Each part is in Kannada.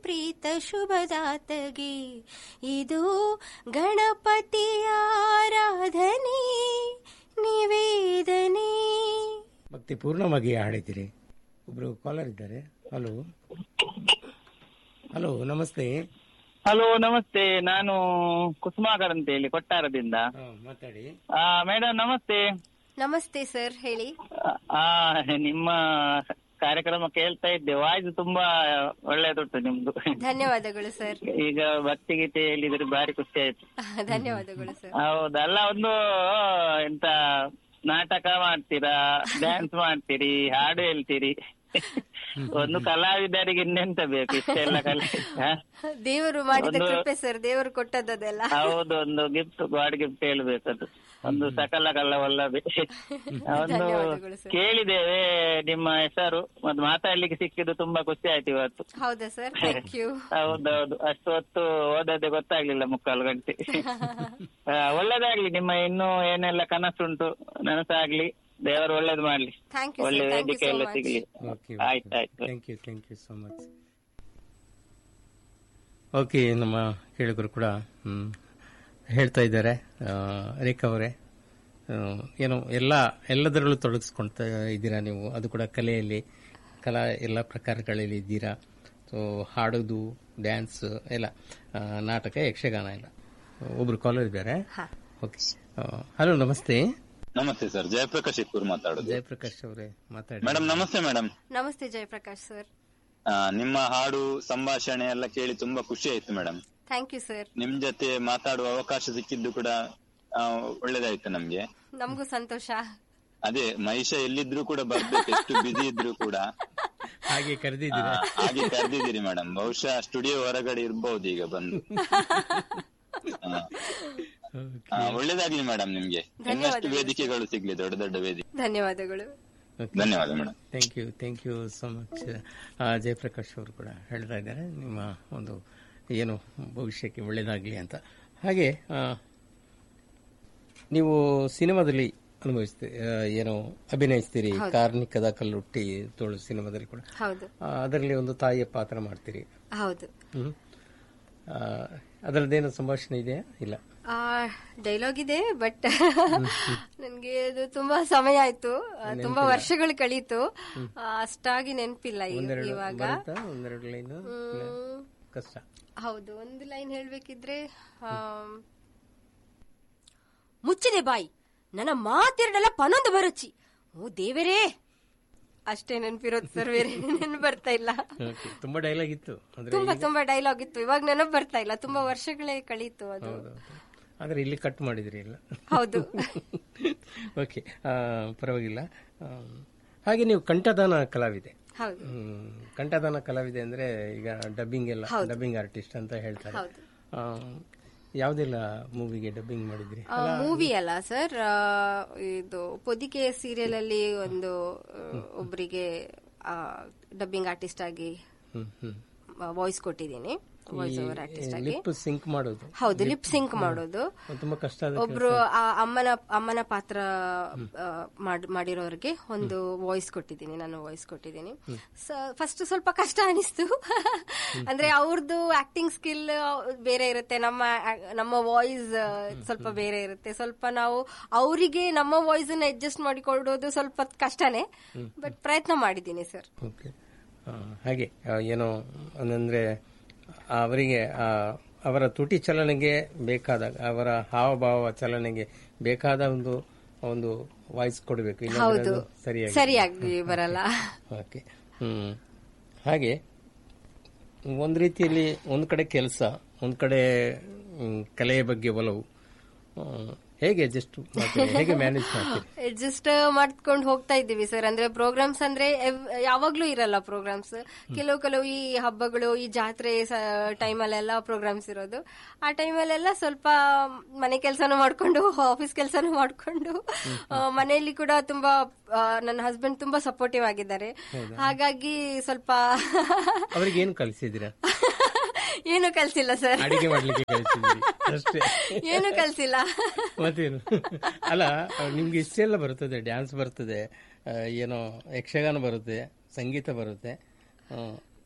ಪ್ರೀತ ಶುಭದಾತಗೆ ಇದು ಗಣಪತಿಯ ಆರಾಧನೆ ನಿವೇದನೆ ಭಕ್ತಿ ಪೂರ್ಣವಾಗಿ ಹಾಡಿದ್ದೀರಿ ಒಬ್ರು ಕಾಲರ್ ಇದ್ದಾರೆ ಹಲೋ ಹಲೋ ನಮಸ್ತೆ ಹಲೋ ನಮಸ್ತೆ ನಾನು ಕುಸುಮಾಕರ್ ಅಂತ ಹೇಳಿ ಕೊಟ್ಟಾರದಿಂದ ಹಾ, ಮಾತಾಡಿ ಆ ಮೇಡಮ್ ನಮಸ್ತೆ ನಮಸ್ತೆ ಸರ್ ಹೇಳಿ ಆ ನಿಮ್ಮ ಕಾರ್ಯಕ್ರಮ ಕೇಳ್ತಾ ಇದ್ದೆ ವಾಯ್ಸ್ ತುಂಬಾ ಒಳ್ಳೆದುಂಟು ನಿಮ್ದು ಧನ್ಯವಾದಗಳು ಸರ್ ಈಗ ಭಕ್ತಿಗೀತೆ ಹೇಳಿದ್ರೆ ಬಾರಿ ಖುಷಿ ಆಯ್ತು ಧನ್ಯವಾದಗಳು ಸರ್ ಹೌದಲ್ಲ ಒಂದು ಎಂತ ನಾಟಕ ಮಾಡ್ತೀರಾ ಡ್ಯಾನ್ಸ್ ಮಾಡ್ತೀರಿ ಹಾಡು ಹೇಳ್ತೀರಿ ಒಂದು ಕಲಾವಿದರಿಗೆ ಇನ್ನೆಂತ ಬೇಕು ಇಷ್ಟೆಲ್ಲ ಕಲೆ ಹ? ದೇವರು ಮಾಡಿದ ಒಂದು- ಕೃಪೆ ಸರ್ ದೇವರು ಕೊಟ್ಟದ್ದೆಲ್ಲ ಹೌದು ಒಂದು ಗಿಫ್ಟ್ ಗಾಡ್ ಗಿಫ್ಟ್ ಹೇಳ್ಬೇಕದು ಒಂದು ಸಕಲ ಕಲ್ಲವಲ್ಲದೆ ಒಂದು ಧನ್ಯವಾದಗಳು ಸರ್. ಕೇಳಿದ್ದೇವೆ ನಿಮ್ಮ ಹೆಸರು ಮತ್ತೆ ಮಾತಾಡ್ಲಿಕ್ಕೆ ಸಿಕ್ಕಿದ್ದು ತುಂಬಾ ಖುಷಿ ಆಯ್ತು ಇವತ್ತು ಹೌದಾ ಸರ್ ಥ್ಯಾಂಕ್ ಯು ಹೌದೌದು ಅಷ್ಟು ಹೊತ್ತು ಓದೋದೇ ಗೊತ್ತಾಗ್ಲಿಲ್ಲ ಮುಕ್ಕಾಲು ಗಂಟೆ ಆ, ಒಳ್ಳೇದಾಗ್ಲಿ ನಿಮ್ಮ ಇನ್ನೂ ಏನೆಲ್ಲ ಕನಸುಂಟು ನನಸಾಗ್ಲಿ ದೇವರು ಒಳ್ಳೇದು ಮಾಡ್ಲಿ ಥ್ಯಾಂಕ್ ಯು ಒಳ್ಳೆ ಸರ್ ಥ್ಯಾಂಕ್ ಯು ವೇದಿಕೆ ಸೋ ಎಲ್ಲ ಮಚ್ ಸಿಗ್ಲಿ ಓಕೆ ಆಯ್ತು ಆಯ್ತು thank you thank you so much okay ನಮ್ಮ ಕೇಳಿಗರು ಕೂಡ ಹ್ಮ್, ಹೇಳ್ತಾ ಇದ್ದಾರೆ ಆ, ರೇಖಾ ಅವರೇ ಆ, ಏನೋ ಎಲ್ಲ ಎಲ್ಲದರಲ್ಲೂ ತೊಡಗಿಸ್ಕೊಳ್ತಾ ಇದ್ದೀರಾ ನೀವು ಅದು ಕೂಡ ಕಲೆಯಲ್ಲಿ ಕಲಾ ಎಲ್ಲ ಪ್ರಕಾರಗಳಲ್ಲಿ ಇದ್ದೀರಾ ಸೊ ಹಾಡೋದು ಡ್ಯಾನ್ಸ್ ಎಲ್ಲ ಆ, ನಾಟಕ ಯಕ್ಷಗಾನ ಎಲ್ಲ ಒಬ್ರು ಕಾಲರ್ ಇದ್ದಾರೆ ಓಕೆ ಹಲೋ ನಮಸ್ತೆ ನಮಸ್ತೆ ಸರ್ ಜಯಪ್ರಕಾಶ್ ಇಕ್ಕೂರ್ ಮಾತಾಡೋದು ಜಯಪ್ರಕಾಶ್ ಅವರೇ ಮಾತಾಡಿ ಮೇಡಮ್ ನಮಸ್ತೆ ಮೇಡಮ್ ನಮಸ್ತೆ ಜಯಪ್ರಕಾಶ್ ಸರ್ ನಿಮ್ಮ ಹಾಡು ಸಂಭಾಷಣೆ ಎಲ್ಲ ಕೇಳಿ ತುಂಬಾ ಖುಷಿ ಆಯ್ತು ಮೇಡಮ್ ಥ್ಯಾಂಕ್ ಯು ಸರ್ ನಿಮ್ ಜೊತೆ ಮಾತಾಡುವ ಅವಕಾಶ ಸಿಕ್ಕಿದ್ದು ಕೂಡ ಆ, ಒಳ್ಳೇದಾಯ್ತು ನಮ್ಗೆ ನಮಗೂ ಸಂತೋಷ ಅದೇ ಮಹಿಷ ಎಲ್ಲಿದ್ರು ಕೂಡ ಬರ್ಬೇಕು ಎಷ್ಟು ಬಿಸಿ ಇದ್ರು ಕೂಡ ಹಾಗೆ ಆ, ಕರೆದಿದ್ದೀರಾ ಹಾಗೆ ಕರೆದಿದ್ದೀರಿ ಮೇಡಮ್ ಬಹುಶಃ ಸ್ಟುಡಿಯೋ ಹೊರಗಡೆ ಇರ್ಬಹುದು ಈಗ ಬಂದು ಆ, ಆ, ಒಳ್ಳೇದಾಗ್ಲಿ ಮೇಡಮ್ ನಿಮ್ಗೆ ಇನ್ನಷ್ಟು ವೇದಿಕೆಗಳು ಸಿಗ್ಲಿ ದೊಡ್ಡ ದೊಡ್ಡ ವೇದಿಕೆ ಧನ್ಯವಾದಗಳು ಧನ್ಯವಾದ madam thank you thank you so much Jayaprakash ಅವರು ಕೂಡ ಹೇಳ್ತಾ ಇದ್ದಾರೆ ನಿಮ್ಮ ಒಂದು ಏನು ಭವಿಷ್ಯಕ್ಕೆ ಒಳ್ಳೆಯದಾಗಲಿ ಅಂತ ಹಾಗೆ ಆ, ನೀವು ಸಿನಿಮಾದಲ್ಲಿ ಅನುಭವಿಸ್ತೀರಿ ಆ, ಏನು ಅಭಿನಯಿಸ್ತೀರಿ ಕಾರ್ಮಿಕದ ಕಲ್ಲುಟ್ಟಿ ತೋಳು ಸಿನಿಮಾದಲ್ಲಿ ಕೂಡ ಹೌದು ಆ, ಅದರಲ್ಲಿ ಒಂದು ತಾಯಿಯ ಪಾತ್ರ ಮಾಡ್ತೀರಿ ಹೌದು ಹ್ಮ್ ಆ, ಅದರದ್ದೇನು ಸಂಭಾಷಣೆ ಇದೆಯಾ ಇಲ್ಲ ಡೈಲಾಗ್ ಇದೆ ಬಟ್ ನನ್ಗೆ ಅದು ತುಂಬಾ ಸಮಯ ಆಯ್ತು ಆ, ತುಂಬಾ ವರ್ಷಗಳು ಕಳೀತು ಆ, ಅಷ್ಟಾಗಿ ನೆನಪಿಲ್ಲ ಒಂದೆರಡು ಇವಾಗ ಬರುತ್ತಾ ಒಂದೆರಡು ಲೈನ್ ಹ್ಮ್, ಕಷ್ಟ ಹೌದು ಒಂದು ಲೈನ್ ಹೇಳ್ಬೇಕಿದ್ರೆ ಆಮ್, ಮುಚ್ಚಿದೆ ಬಾಯಿ ನನ್ನ ಮಾತೆರಡೆಲ್ಲ ಪನೊಂದು ಬರುಚಿ ಓ ದೇವರೇ ಅಷ್ಟೇ ನೆನಪಿರೋದು ಸರ್ ಬೇರೆ ನೆನಪು ಬರ್ತಾ ಇಲ್ಲ Okay. ತುಂಬಾ ಡೈಲಾಗ್ ಇತ್ತು ಅಂದ್ರೆ ತುಂಬಾ ತುಂಬಾ ಡೈಲಾಗ್ ಇತ್ತು ಇವಾಗ ನೆನಪು ಬರ್ತಾ ಇಲ್ಲ ತುಂಬಾ ವರ್ಷಗಳೇ ಕಳೀತು ಅದು ಹೌದು ಆದ್ರೆ ಇಲ್ಲಿ ಕಟ್ ಮಾಡಿದ್ರಿ ಇಲ್ಲ ಹೌದು ಓಕೆ ಪರವಾಗಿಲ್ಲ ಆಮ್, ಹಾಗೆ ನೀವು ಕಂಠದಾನ ಕಲಾವಿದೆ ಹೌದು ಹ್ಮ್, ಕಂಠದಾನ ಕಲಾವಿದೆ ಅಂದ್ರೆ ಈಗ ಡಬ್ಬಿಂಗ್ ಎಲ್ಲ ಡಬ್ಬಿಂಗ್ ಆರ್ಟಿಸ್ಟ್ ಅಂತ ಹೇಳ್ತಾರೆ ಹೌದು. ಆಮ್, ಯಾವ್ದೆಲ್ಲ ಮೂವಿಗೆ ಡಬ್ಬಿಂಗ್ ಮಾಡಿದ್ರಿ ಮೂವಿ ಅಲ್ಲ ಸರ್ ಇದು ಪೊದಿಕೆ ಸೀರಿಯಲ್ ಅಲ್ಲಿ ಒಂದು ಆ, ಒಬ್ರಿಗೆ ಡಬ್ಬಿಂಗ್ ಆರ್ಟಿಸ್ಟ್ ಆಗಿ ಹ್ಮ್ ಹ್ಮ್ ವಾಯ್ಸ್ ಕೊಟ್ಟಿದ್ದೀನಿ ವಾಯ್ಸ್ ಓವರ್ ಆರ್ಟಿಸ್ಟ್ ಆಗಿ ಲಿಪ್ ಸಿಂಕ್ ಮಾಡೋದು ಹೌದು ಲಿಪ್ ಸಿಂಕ್ ಮಾಡೋದು ಅದು ತುಂಬಾ ಕಷ್ಟ ಆದ ಒಬ್ರು ಆ ಅಮ್ಮನ ಅಮ್ಮನ ಪಾತ್ರ ಆ, ಮಾಡ್- ಮಾಡಿರೋರ್ಗೆ ಒಂದು ವಾಯ್ಸ್ ಕೊಟ್ಟಿದ್ದೀನಿ ನಾನು ವಾಯ್ಸ್ ಕೊಟ್ಟಿದ್ದೀನಿ ಫಸ್ಟ್ ಸ್ವಲ್ಪ ಕಷ್ಟ ಅನಿಸ್ತು ಅಂದ್ರೆ ಅವ್ರದ್ದು ಆಕ್ಟಿಂಗ್ ಸ್ಕಿಲ್ ಬೇರೆ ಇರುತ್ತೆ ನಮ್ಮ ಆ- ನಮ್ಮ ವಾಯ್ಸ್ ಸ್ವಲ್ಪ ಬೇರೆ ಇರುತ್ತೆ ಸ್ವಲ್ಪ ನಾವು ಅವರಿಗೆ ನಮ್ಮ ವಾಯ್ಸ್ ಅನ್ನ ಅಡ್ಜಸ್ಟ್ ಮಾಡಿಕೊಡೋದು ಸ್ವಲ್ಪ ಕಷ್ಟನೇ ಬಟ್ ಪ್ರಯತ್ನ ಮಾಡಿದ್ದೀನಿ ಸರ್ ಓಕೆ ಆ, ಹಾಗೆ ಆ, ಏನೋ ಅಂದ್ರೆ ಅವರಿಗೆ ಆ, ಅವರ ತುಟಿ ಚಲನೆಗೆ ಬೇಕಾದಾಗ ಅವರ ಹಾವಭಾವ ಚಲನೆಗೆ ಬೇಕಾದ ಒಂದು ಒಂದು ವಾಯ್ಸ್ ಕೊಡಬೇಕು ಇಲ್ಲಾಂದ್ರೆ ಹೌದು ಅದು ಸರಿಯಾಗಿ ಸರಿಯಾಗಿ ಬರಲ್ಲ ಓಕೆ ಹ್ಮ್ ಹಾಗೆ ಒಂದು ರೀತಿಯಲ್ಲಿ ಒಂದು ಕಡೆ ಕೆಲಸ ಒಂದು ಕಡೆ ಹ್ಮ್, ಕಲೆಯ ಬಗ್ಗೆ ಒಲವು ಆ, ಹೇಗೆ ಅಡ್ಜಸ್ಟ್ ಮಾಡ್ತೀರಿ ಹೇಗೆ ಮ್ಯಾನೇಜ್ ಮಾಡ್ತೀರಿ ಅಡ್ಜಸ್ಟ್ ಮಾಡ್ಕೊಂಡು ಹೋಗ್ತಾ ಇದ್ದೀವಿ ಸರ್ ಅಂದ್ರೆ ಪ್ರೋಗ್ರಾಮ್ಸ್ ಅಂದ್ರೆ ಎವ್- ಯಾವಾಗ್ಲೂ ಇರಲ್ಲ ಪ್ರೋಗ್ರಾಮ್ಸ್ ಕೆಲವು ಕೆಲವು ಈ ಹಬ್ಬಗಳು ಈ ಜಾತ್ರೆ ಟೈಮಲ್ಲೆಲ್ಲ ಪ್ರೋಗ್ರಾಮ್ಸ್ ಇರೋದು ಆ ಟೈಮಲ್ಲೆಲ್ಲ ಸ್ವಲ್ಪ ಮನೆ ಕೆಲಸನೂ ಮಾಡ್ಕೊಂಡು ಆಫೀಸ್ ಕೆಲಸನೂ ಮಾಡ್ಕೊಂಡು ಆ, ಮನೆಯಲ್ಲಿ ಕೂಡ ತುಂಬಾ ಆ, ನನ್ನ ಹಸ್ಬೆಂಡ್ ತುಂಬಾ ಸಪೋರ್ಟಿವ್ ಆಗಿದ್ದಾರೆ ಹಾಗಾಗಿ ಸ್ವಲ್ಪ ಅವ್ರಿಗೆ ಏನು ಕಲಿಸಿದ್ದೀರಾ ಏನು ಕಲ್ಸಿಲ್ಲ ಸರ್ ಅಡಿಗೆ ಮಾಡ್ಲಿಕ್ಕೆ ಕಲಿಸಿದ್ದೀರಿ ಅಷ್ಟೇ ಏನು ಕಲ್ಸಿಲ್ಲ ಮತ್ತೇನು ಅಲ್ಲ ನಿಮ್ಗೆ ಇಷ್ಟೆಲ್ಲ ಬರ್ತದೆ ಡ್ಯಾನ್ಸ್ ಬರ್ತದೆ ಆ, ಏನೋ ಯಕ್ಷಗಾನ ಬರುತ್ತೆ ಸಂಗೀತ ಬರುತ್ತೆ ಆ,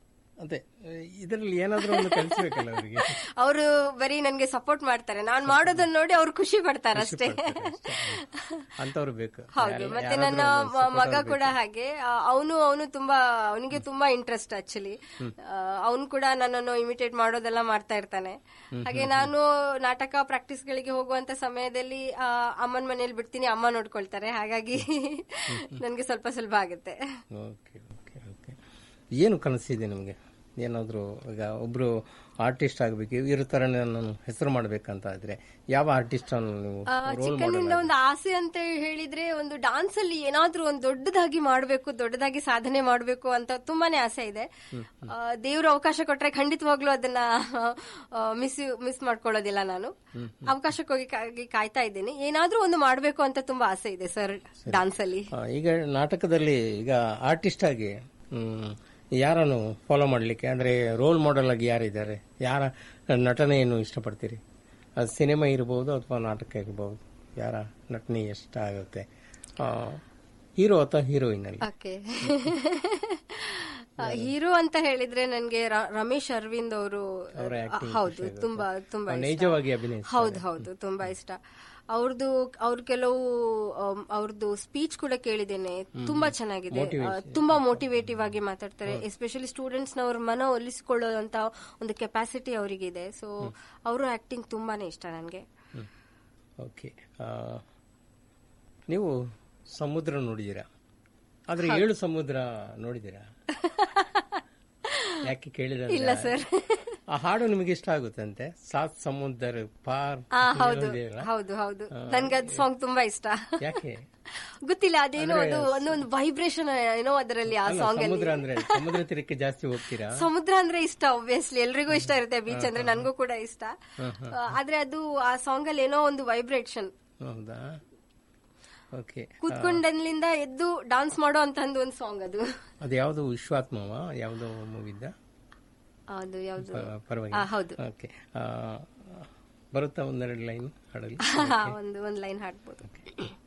ಅದೇ ಇದರಲ್ಲಿ ಏನಾದ್ರೂ ಒಂದು ಕಲಿಸ್ಬೇಕಲ್ಲ ಅವರಿಗೆ ಅವರು ಬರೀ ನನ್ಗೆ ಸಪೋರ್ಟ್ ಮಾಡ್ತಾರೆ ನಾನ್ ಮಾಡೋದನ್ನ ನೋಡಿ ಅವ್ರು ಖುಷಿ ಪಡ್ತಾರೆ ಅಷ್ಟೇ ಅಂತವ್ರು ಬೇಕು ಹೌದು ಯಾರು- ಮತ್ತೆ ಯಾರಾದ್ರೂ ನನ್ನ ಒಂದು ಮ- support ಮಗ ಅವ್ರು ಕೂಡ ಹಾಗೆ ಅವನು ಅವನು ತುಂಬಾ ಅವನಿಗೆ ತುಂಬಾ ಇಂಟ್ರೆಸ್ಟ್ ಆಕ್ಚುಲಿ ಅವನು ಕೂಡ ನನ್ನನ್ನು ಇಮಿಟೇಟ್ ಮಾಡೋದೆಲ್ಲ ಮಾಡ್ತಾ ಇರ್ತಾನೆ ಹಾಗೆ ನಾನು ನಾಟಕ ಪ್ರಾಕ್ಟೀಸ್ ಗಳಿಗೆ ಹೋಗುವಂತ ಸಮಯದಲ್ಲಿ ಆ, ಅಮ್ಮನ ಮನೇಲಿ ಬಿಡ್ತೀನಿ ಅಮ್ಮ ನೋಡ್ಕೊಳ್ತಾರೆ ಹಾಗಾಗಿ ನನ್ಗೆ ಸ್ವಲ್ಪ ಸುಲಭ ಆಗುತ್ತೆ ಓಕೆ ಓಕೆ ಓಕೆ ಏನು ಕನಸಿದೆ ನಿಮಗೆ ಏನಾದರೂ ಈಗ ಒಬ್ರು ಆರ್ಟಿಸ್ಟ್ ಆಗಬೇಕು ಇವ್ರ ಥರ ನಾನು ಹೆಸರು ಮಾಡ್ಬೇಕಂತ ಇದ್ರೆ ಯಾವ ಆರ್ಟಿಸ್ಟ್ ನೀವು ಆ, ರೋಲ್ ಚಿಕ್ಕಂದಿನಿಂದ ಒಂದು ಆಸೆ ಅಂತ ಹೇಳಿದ್ರೆ ಒಂದು ಡಾನ್ಸ್ ಅಲ್ಲಿ ಏನಾದ್ರೂ ಒಂದು ದೊಡ್ಡದಾಗಿ ಮಾಡಬೇಕು ದೊಡ್ಡದಾಗಿ ಸಾಧನೆ ಮಾಡಬೇಕು ಅಂತ ತುಂಬಾನೇ ಆಸೆ ಇದೆ ಆ, ದೇವ್ರು ಅವಕಾಶ ಕೊಟ್ರೆ ಖಂಡಿತವಾಗ್ಲೂ ಅದನ್ನ ಮಿಸ್ ಮಿಸ್ ಮಾಡ್ಕೊಳ್ಳೋದಿಲ್ಲ ನಾನು ಅವಕಾಶಕ್ಕೋಗಿ ಕಾಗಿ ಕಾಯ್ತಾ ಇದ್ದೀನಿ ಏನಾದ್ರೂ ಒಂದು ಮಾಡಬೇಕು ಅಂತ ತುಂಬಾ ಆಸೆ ಇದೆ ಸರ್ ಡಾನ್ಸ್ ಅಲ್ಲಿ ಆ, ಈಗ ನಾಟಕದಲ್ಲಿ ಈಗ ಆರ್ಟಿಸ್ಟ್ ಆಗಿ ಹ್ಮ್, ಯಾರನ್ನು ಫಾಲೋ ಮಾಡಲಿಕ್ಕೆ ಅಂದ್ರೆ ರೋಲ್ ಮಾಡೆಲ್ ಆಗಿ ಯಾರಿದ್ದಾರೆ ಯಾರ ನಟನೆಯನ್ನು ಇಷ್ಟಪಡ್ತೀರಿ ಅದು ಸಿನಿಮಾ ಇರ್ಬೋದು ಅಥವಾ ನಾಟಕ ಇರ್ಬೋದು ಯಾರ ನಟನೆ ಇಷ್ಟ ಆಗುತ್ತೆ ಹೀರೋ ಅಥವಾ ಹೀರೋಯಿನ್ ಅಲ್ಲಿ ಓಕೆ ಹೀರೋ ಅಂತ ಹೇಳಿದ್ರೆ ನನ್ಗೆ ರ- ರಮೇಶ್ ಅರವಿಂದ್ ಅವರು ಅವರ acting ಹೌದು ಖುಷಿ ಆಗುತ್ತೆ. ತುಂಬಾ ತುಂಬಾ ಅವ್ರು ಇಷ್ಟ. ನೈಜವಾಗಿ ಅಭಿನಯಿಸ್ತಾರೆ. ಹೌದು ಹೌದು ತುಂಬಾ ಇಷ್ಟ ಅವ್ರದ್ದು ಅವ್ರ ಕೆಲವು ಆಮ್, ಅವ್ರದ್ದು ಸ್ಪೀಚ್ ಕೂಡ ಕೇಳಿದ್ದೇನೆ ತುಂಬಾ ಚೆನ್ನಾಗಿದೆ ಆ, ತುಂಬಾ ಮೋಟಿವೇಟಿವ್ ಆಗಿ ಮಾತಾಡ್ತಾರೆ ಎಸ್ಪೆಷಲಿ ಸ್ಟೂಡೆಂಟ್ಸ್ ನವ್ರ ಮನ ಒಲಿಸಿಕೊಳ್ಳುವಂತ ಒಂದು ಕೆಪಾಸಿಟಿ ಅವರಿಗಿದೆ ಸೊ ಅವರು ಆಕ್ಟಿಂಗ್ ತುಂಬಾನೇ ಇಷ್ಟ ನನಗೆ ಓಕೆ ನೀವು ಸಮುದ್ರ ನೋಡಿದ್ದೀರಾ ಆದ್ರೆ ಏಳು ಸಮುದ್ರ ನೋಡಿದ್ದೀರಾ ಯಾಕೆ ಕೇಳಿದ್ರೆ ಇಲ್ಲ ಸರ್ ಆ ಹಾಡು ನಿಮಗೆ ಇಷ್ಟ ಆಗುತ್ತಂತೆ ಸಾತ್ ಸಮುದ್ರ ಪಾರ್ ಆ ಹೌದು ಇದೆಯಲ್ಲ? ಹೌದು ಹೌದು ನನ್ಗೆ ಅದು ಸಾಂಗ್ ತುಂಬಾ ಇಷ್ಟ ಯಾಕೆ ಗೊತ್ತಿಲ್ಲ ಅದೇನೋ ಅದು ಒಂದೊಂದು ವೈಬ್ರೇಷನ್ ಏನೋ ಅದರಲ್ಲಿ ಆ ಅಲ್ಲ, ಸಾಂಗ್ ಅಲ್ಲಿ ಸಮುದ್ರ ಅಂದ್ರೆ ಸಮುದ್ರ ತೀರಕ್ಕೆ ಜಾಸ್ತಿ ಹೋಗ್ತೀರಾ ಸಮುದ್ರ ಅಂದ್ರೆ ಇಷ್ಟ ಒಬ್ವಿಯಸ್ಲಿ ಎಲ್ರಿಗೂ ಇಷ್ಟ ಇರುತ್ತೆ ಬೀಚ್ ಅಂದ್ರೆ ನನ್ಗೂ ಕೂಡ ಇಷ್ಟ ಆ, ಆದ್ರೆ ಅದು ಆ ಸಾಂಗ್ ಅಲ್ಲಿ ಏನೋ ಒಂದು ವೈಬ್ರೇಷನ್ ಹೌದಾ ಓಕೆ ಕೂತ್ಕೊಂಡಲ್ಲಿಂದ ಎದ್ದು ಡಾನ್ಸ್ ಮಾಡೋ ಅಂತ ಒಂದು ಸಾಂಗ್ ಅದು ಅದು ಯಾವ್ದು ವಿಶ್ವಾತ್ಮವ ಯಾವ್ದೋ ಮೂವಿದ್ದ ಅದು ಯಾವ್ದು ಆ, ಪರವಾಗಿಲ್ಲ ಹೌದು ಓಕೆ ಬರುತ್ತಾ ಒಂದೆರಡು ಲೈನ್ ಹಾಡಲಿ ಒಂದು ಒಂದ್ ಲೈನ್ ಹಾಡ್ಬೋದು